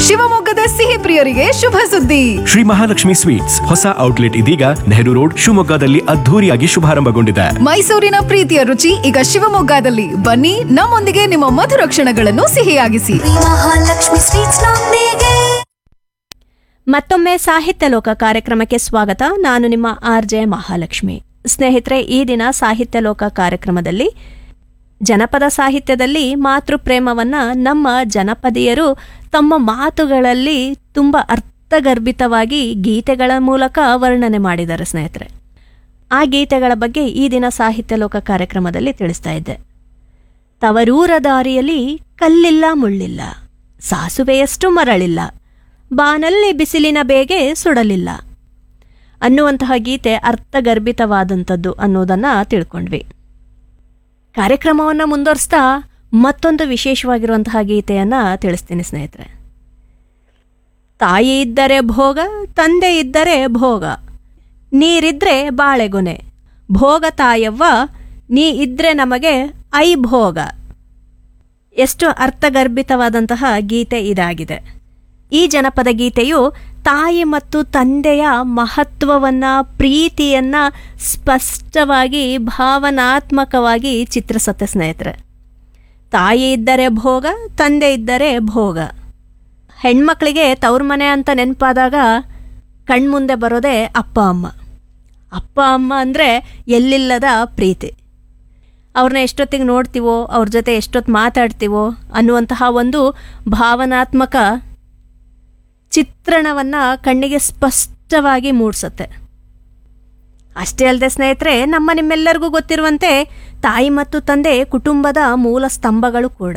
ಶಿವಮೊಗ್ಗದ ಸಿಹಿ ಪ್ರಿಯರಿಗೆ ಶುಭ ಸುದ್ದಿ ಶ್ರೀ ಮಹಾಲಕ್ಷ್ಮಿ ಸ್ವೀಟ್ಸ್ ಹೊಸ ಔಟ್ಲೆಟ್ ಇದೀಗ ನೆಹರು ರೋಡ್ ಶಿವಮೊಗ್ಗದಲ್ಲಿ ಅದ್ಧೂರಿಯಾಗಿ ಶುಭಾರಂಭಗೊಂಡಿದೆ ಮೈಸೂರಿನ ಪ್ರೀತಿಯ ರುಚಿ ಈಗ ಶಿವಮೊಗ್ಗದಲ್ಲಿ ಬನ್ನಿ ನಮ್ಮೊಂದಿಗೆ ನಿಮ್ಮ ಮಧುರ ಕ್ಷಣಗಳನ್ನು ಸಿಹಿಯಾಗಿಸಿ ಮಹಾಲಕ್ಷ್ಮಿ ಸ್ವೀಟ್ಸ್ ನೊಂದಿಗೆ ಮತ್ತೊಮ್ಮೆ ಸಾಹಿತ್ಯ ಲೋಕ ಕಾರ್ಯಕ್ರಮಕ್ಕೆ ಸ್ವಾಗತ ನಾನು ನಿಮ್ಮ ಆರ್ ಜೆ ಮಹಾಲಕ್ಷ್ಮಿ ಸ್ನೇಹಿತರೆ ಈ ದಿನ ಸಾಹಿತ್ಯ ಲೋಕ ಕಾರ್ಯಕ್ರಮದಲ್ಲಿ ಜನಪದ ಸಾಹಿತ್ಯದಲ್ಲಿ ಮಾತೃಪ್ರೇಮವನ್ನ ನಮ್ಮ ಜನಪದೀಯರು ತಮ್ಮ ಮಾತುಗಳಲ್ಲಿ ತುಂಬ ಅರ್ಥಗರ್ಭಿತವಾಗಿ ಗೀತೆಗಳ ಮೂಲಕ ವರ್ಣನೆ ಮಾಡಿದ್ದಾರೆ ಸ್ನೇಹಿತರೆ ಆ ಗೀತೆಗಳ ಬಗ್ಗೆ ಈ ದಿನ ಸಾಹಿತ್ಯ ಲೋಕ ಕಾರ್ಯಕ್ರಮದಲ್ಲಿ ತಿಳಿಸ್ತಾ ಇದ್ದೆ ತವರೂರ ದಾರಿಯಲ್ಲಿ ಕಲ್ಲಿಲ್ಲ ಮುಳ್ಳಿಲ್ಲ ಸಾಸುವೆಯಷ್ಟು ಮರಳಿಲ್ಲ ಬಾನಲ್ಲಿ ಬಿಸಿಲಿನ ಬೇಗೆ ಸುಡಲಿಲ್ಲ ಅನ್ನುವಂತಹ ಗೀತೆ ಅರ್ಥಗರ್ಭಿತವಾದಂಥದ್ದು ಅನ್ನೋದನ್ನ ತಿಳ್ಕೊಂಡ್ವಿ ಕಾರ್ಯಕ್ರಮವನ್ನು ಮುಂದುವರಿಸ್ತಾ ಮತ್ತೊಂದು ವಿಶೇಷವಾಗಿರುವಂತಹ ಗೀತೆಯನ್ನ ತಿಳಿಸ್ತೀನಿ ಸ್ನೇಹಿತರೆ ತಾಯಿ ಇದ್ದರೆ ಭೋಗ ತಂದೆ ಇದ್ದರೆ ಭೋಗ ನೀರಿದ್ರೆ ಬಾಳೆಗೊನೆ ಭೋಗ ತಾಯವ್ವ ನೀ ಇದ್ರೆ ನಮಗೆ ಐ ಭೋಗ ಎಷ್ಟು ಅರ್ಥಗರ್ಭಿತವಾದಂತಹ ಗೀತೆ ಇದಾಗಿದೆ ಈ ಜನಪದ ಗೀತೆಯು ತಾಯಿ ಮತ್ತು ತಂದೆಯ ಮಹತ್ವವನ್ನ ಪ್ರೀತಿಯನ್ನ ಸ್ಪಷ್ಟವಾಗಿ ಭಾವನಾತ್ಮಕವಾಗಿ ಚಿತ್ರಿಸತ್ತೆ ಸ್ನೇಹಿತರೆ ತಾಯಿ ಇದ್ದರೆ ಭೋಗ ತಂದೆ ಇದ್ದರೆ ಭೋಗ ಹೆಣ್ಮಕ್ಳಿಗೆ ತವ್ರ ಮನೆ ಅಂತ ನೆನಪಾದಾಗ ಕಣ್ಮುಂದೆ ಬರೋದೇ ಅಪ್ಪ ಅಮ್ಮ ಅಪ್ಪ ಅಮ್ಮ ಅಂದರೆ ಎಲ್ಲಿಲ್ಲದ ಪ್ರೀತಿ ಅವ್ರನ್ನ ಎಷ್ಟೊತ್ತಿಗೆ ನೋಡ್ತೀವೋ ಅವ್ರ ಜೊತೆ ಎಷ್ಟೊತ್ತು ಮಾತಾಡ್ತೀವೋ ಅನ್ನುವಂತಹ ಒಂದು ಭಾವನಾತ್ಮಕ ಚಿತ್ರಣವನ್ನು ಕಣ್ಣಿಗೆ ಸ್ಪಷ್ಟವಾಗಿ ಮೂಡಿಸುತ್ತೆ ಅಷ್ಟೇ ಅಲ್ಲದೆ ಸ್ನೇಹಿತರೆ ನಮ್ಮ ನಿಮ್ಮೆಲ್ಲರಿಗೂ ಗೊತ್ತಿರುವಂತೆ ತಾಯಿ ಮತ್ತು ತಂದೆ ಕುಟುಂಬದ ಮೂಲ ಸ್ತಂಭಗಳು ಕೂಡ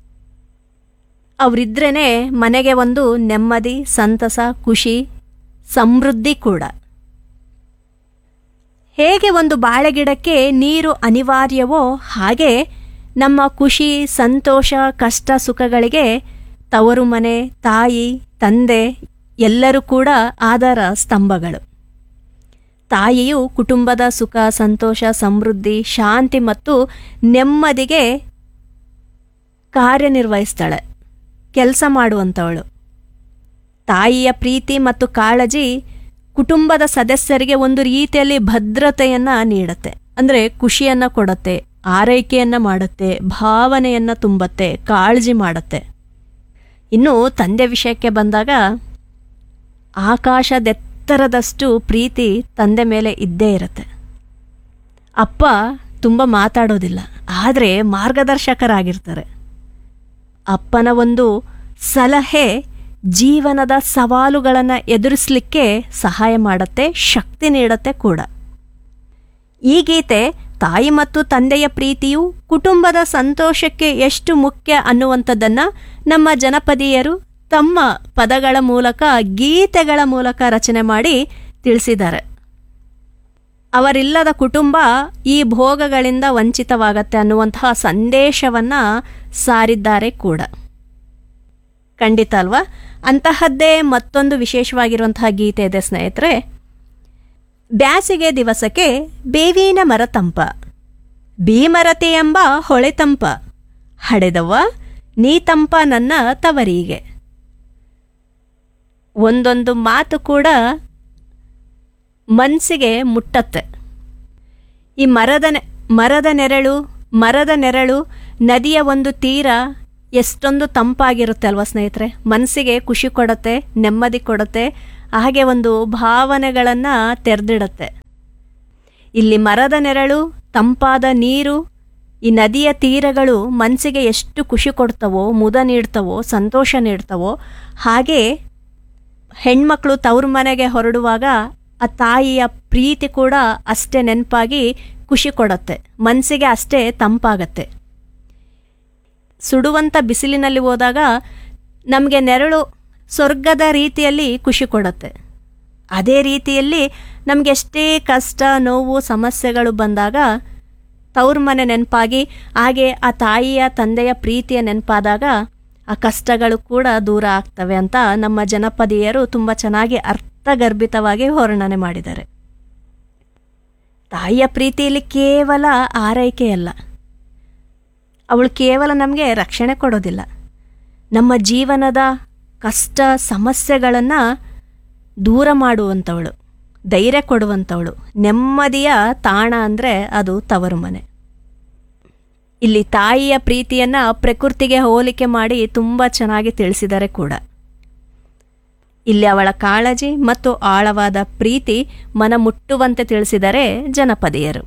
ಅವರಿದ್ರೇ ಮನೆಗೆ ಒಂದು ನೆಮ್ಮದಿ ಸಂತಸ ಖುಷಿ ಸಮೃದ್ಧಿ ಕೂಡ ಹೇಗೆ ಒಂದು ಬಾಳೆಗಿಡಕ್ಕೆ ನೀರು ಅನಿವಾರ್ಯವೋ ಹಾಗೆ ನಮ್ಮ ಖುಷಿ ಸಂತೋಷ ಕಷ್ಟ ಸುಖಗಳಿಗೆ ತವರು ಮನೆ ತಾಯಿ ತಂದೆ ಎಲ್ಲರೂ ಕೂಡ ಆಧಾರ ಸ್ತಂಭಗಳು ತಾಯಿಯು ಕುಟುಂಬದ ಸುಖ ಸಂತೋಷ ಸಮೃದ್ಧಿ ಶಾಂತಿ ಮತ್ತು ನೆಮ್ಮದಿಗೆ ಕಾರ್ಯನಿರ್ವಹಿಸ್ತಾಳೆ ಕೆಲಸ ಮಾಡುವಂಥವಳು ತಾಯಿಯ ಪ್ರೀತಿ ಮತ್ತು ಕಾಳಜಿ ಕುಟುಂಬದ ಸದಸ್ಯರಿಗೆ ಒಂದು ರೀತಿಯಲ್ಲಿ ಭದ್ರತೆಯನ್ನ ನೀಡುತ್ತೆ ಅಂದರೆ ಖುಷಿಯನ್ನ ಕೊಡುತ್ತೆ ಆರೈಕೆಯನ್ನ ಮಾಡುತ್ತೆ ಭಾವನೆಯನ್ನ ತುಂಬತ್ತೆ ಕಾಳಜಿ ಮಾಡುತ್ತೆ ಇನ್ನು ತಂದೆ ವಿಷಯಕ್ಕೆ ಬಂದಾಗ ಆಕಾಶದೆತ್ತರದಷ್ಟು ಪ್ರೀತಿ ತಂದೆ ಮೇಲೆ ಇದ್ದೇ ಇರುತ್ತೆ ಅಪ್ಪ ತುಂಬ ಮಾತಾಡೋದಿಲ್ಲ ಆದರೆ ಮಾರ್ಗದರ್ಶಕರಾಗಿರ್ತಾರೆ ಅಪ್ಪನ ಒಂದು ಸಲಹೆ ಜೀವನದ ಸವಾಲುಗಳನ್ನು ಎದುರಿಸಲಿಕ್ಕೆ ಸಹಾಯ ಮಾಡುತ್ತೆ ಶಕ್ತಿ ನೀಡುತ್ತೆ ಕೂಡ ಈ ಗೀತೆ ತಾಯಿ ಮತ್ತು ತಂದೆಯ ಪ್ರೀತಿಯು ಕುಟುಂಬದ ಸಂತೋಷಕ್ಕೆ ಎಷ್ಟು ಮುಖ್ಯ ಅನ್ನುವಂಥದ್ದನ್ನು ನಮ್ಮ ಜನಪದೀಯರು ತಮ್ಮ ಪದಗಳ ಮೂಲಕ ಗೀತೆಗಳ ಮೂಲಕ ರಚನೆ ಮಾಡಿ ತಿಳಿಸಿದ್ದಾರೆ ಅವರಿಲ್ಲದ ಕುಟುಂಬ ಈ ಭೋಗಗಳಿಂದ ವಂಚಿತವಾಗತ್ತೆ ಅನ್ನುವಂತಹ ಸಂದೇಶವನ್ನ ಸಾರಿದ್ದಾರೆ ಕೂಡ ಖಂಡಿತ ಅಲ್ವಾ ಅಂತಹದ್ದೇ ಮತ್ತೊಂದು ವಿಶೇಷವಾಗಿರುವಂತಹ ಗೀತೆ ಇದೆ ಸ್ನೇಹಿತರೆ ಬ್ಯಾಸಿಗೆ ದಿವಸಕ್ಕೆ ಬೇವಿನ ಮರ ತಂಪ ಭೀಮರತೆ ಎಂಬ ಹೊಳೆತಂಪ ಹಡೆದವ್ವ ನೀ ತಂಪ ನನ್ನ ತವರಿಗೆ ಒಂದೊಂದು ಮಾತು ಕೂಡ ಮನಸ್ಸಿಗೆ ಮುಟ್ಟತ್ತೆ ಈ ಮರದ ನೆ- ಮರದ ನೆರಳು ಮರದ ನೆರಳು ನದಿಯ ಒಂದು ತೀರ ಎಷ್ಟೊಂದು ತಂಪಾಗಿರುತ್ತೆ ಅಲ್ವಾ ಸ್ನೇಹಿತರೆ ಮನಸ್ಸಿಗೆ ಖುಷಿ ಕೊಡುತ್ತೆ ನೆಮ್ಮದಿ ಕೊಡುತ್ತೆ ಹಾಗೆ ಒಂದು ಭಾವನೆಗಳನ್ನು ತೆರೆದಿಡುತ್ತೆ ಇಲ್ಲಿ ಮರದ ನೆರಳು ತಂಪಾದ ನೀರು ಈ ನದಿಯ ತೀರಗಳು ಮನಸ್ಸಿಗೆ ಎಷ್ಟು ಖುಷಿ ಕೊಡ್ತವೋ ಮುದ ನೀಡ್ತವೋ ಸಂತೋಷ ನೀಡ್ತವೋ ಹಾಗೆ ಹೆಣ್ಮಕ್ಳು ತವ್ರ ಮನೆಗೆ ಹೊರಡುವಾಗ ಆ ತಾಯಿಯ ಪ್ರೀತಿ ಕೂಡ ಅಷ್ಟೇ ನೆನಪಾಗಿ ಖುಷಿ ಕೊಡುತ್ತೆ ಮನಸ್ಸಿಗೆ ಅಷ್ಟೇ ತಂಪಾಗತ್ತೆ ಸುಡುವಂಥ ಬಿಸಿಲಿನಲ್ಲಿ ಹೋದಾಗ ನಮಗೆ ನೆರಳು ಸ್ವರ್ಗದ ರೀತಿಯಲ್ಲಿ ಖುಷಿ ಕೊಡುತ್ತೆ ಅದೇ ರೀತಿಯಲ್ಲಿ ನಮಗೆ ಎಷ್ಟೇ ಕಷ್ಟ ನೋವು ಸಮಸ್ಯೆಗಳು ಬಂದಾಗ ತವ್ರ ಮನೆ ನೆನಪಾಗಿ ಹಾಗೆ ಆ ತಾಯಿಯ ತಂದೆಯ ಪ್ರೀತಿಯ ನೆನಪಾದಾಗ ಆ ಕಷ್ಟಗಳು ಕೂಡ ದೂರ ಆಗ್ತವೆ ಅಂತ ನಮ್ಮ ಜನಪದೀಯರು ತುಂಬ ಚೆನ್ನಾಗಿ ಅರ್ಥಗರ್ಭಿತವಾಗಿ ವರ್ಣನೆ ಮಾಡಿದ್ದಾರೆ ತಾಯಿಯ ಪ್ರೀತಿಯಲ್ಲಿ ಕೇವಲ ಆರೈಕೆಯಲ್ಲ ಅವಳು ಕೇವಲ ನಮಗೆ ರಕ್ಷಣೆ ಕೊಡೋದಿಲ್ಲ ನಮ್ಮ ಜೀವನದ ಕಷ್ಟ ಸಮಸ್ಯೆಗಳನ್ನು ದೂರ ಮಾಡುವಂಥವಳು ಧೈರ್ಯ ಕೊಡುವಂಥವಳು ನೆಮ್ಮದಿಯ ತಾಣ ಅಂದರೆ ಅದು ತವರು ಮನೆ ಇಲ್ಲಿ ತಾಯಿಯ ಪ್ರೀತಿಯನ್ನು ಪ್ರಕೃತಿಗೆ ಹೋಲಿಕೆ ಮಾಡಿ ತುಂಬ ಚೆನ್ನಾಗಿ ತಿಳಿಸಿದ್ದಾರೆ ಕೂಡ ಇಲ್ಲಿ ಅವಳ ಕಾಳಜಿ ಮತ್ತು ಆಳವಾದ ಪ್ರೀತಿ ಮನ ಮುಟ್ಟುವಂತೆ ತಿಳಿಸಿದರೆ ಜನಪದೀಯರು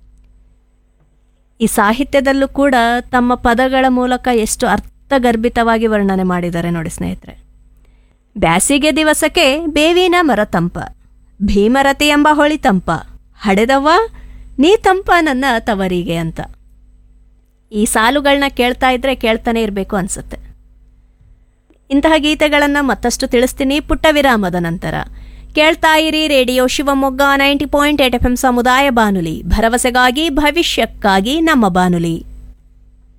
ಈ ಸಾಹಿತ್ಯದಲ್ಲೂ ಕೂಡ ತಮ್ಮ ಪದಗಳ ಮೂಲಕ ಎಷ್ಟು ಅರ್ಥಗರ್ಭಿತವಾಗಿ ವರ್ಣನೆ ಮಾಡಿದ್ದಾರೆ ನೋಡಿ ಸ್ನೇಹಿತರೆ ಬ್ಯಾಸಿಗೆ ದಿವಸಕ್ಕೆ ಬೇವಿನ ಮರ ತಂಪ ಭೀಮರತಿ ಎಂಬ ಹೊಳಿ ತಂಪ ಹಡೆದವ್ವ ನೀ ತಂಪ ನನ್ನ ತವರಿಗೆ ಅಂತ ಈ ಸಾಲುಗಳನ್ನ ಕೇಳ್ತಾ ಇದ್ರೆ ಕೇಳ್ತಾನೆ ಇರಬೇಕು ಅನ್ಸುತ್ತೆ ಇಂತಹ ಗೀತೆಗಳನ್ನು ಮತ್ತಷ್ಟು ತಿಳಿಸ್ತೀನಿ ಪುಟ್ಟ ವಿರಾಮದ ನಂತರ ಕೇಳ್ತಾ ಇರಿ radio Shivamogga ninety point eight F M ಸಮುದಾಯ ಬಾನುಲಿ ಭರವಸೆಗಾಗಿ ಭವಿಷ್ಯಕ್ಕಾಗಿ ನಮ್ಮ ಬಾನುಲಿ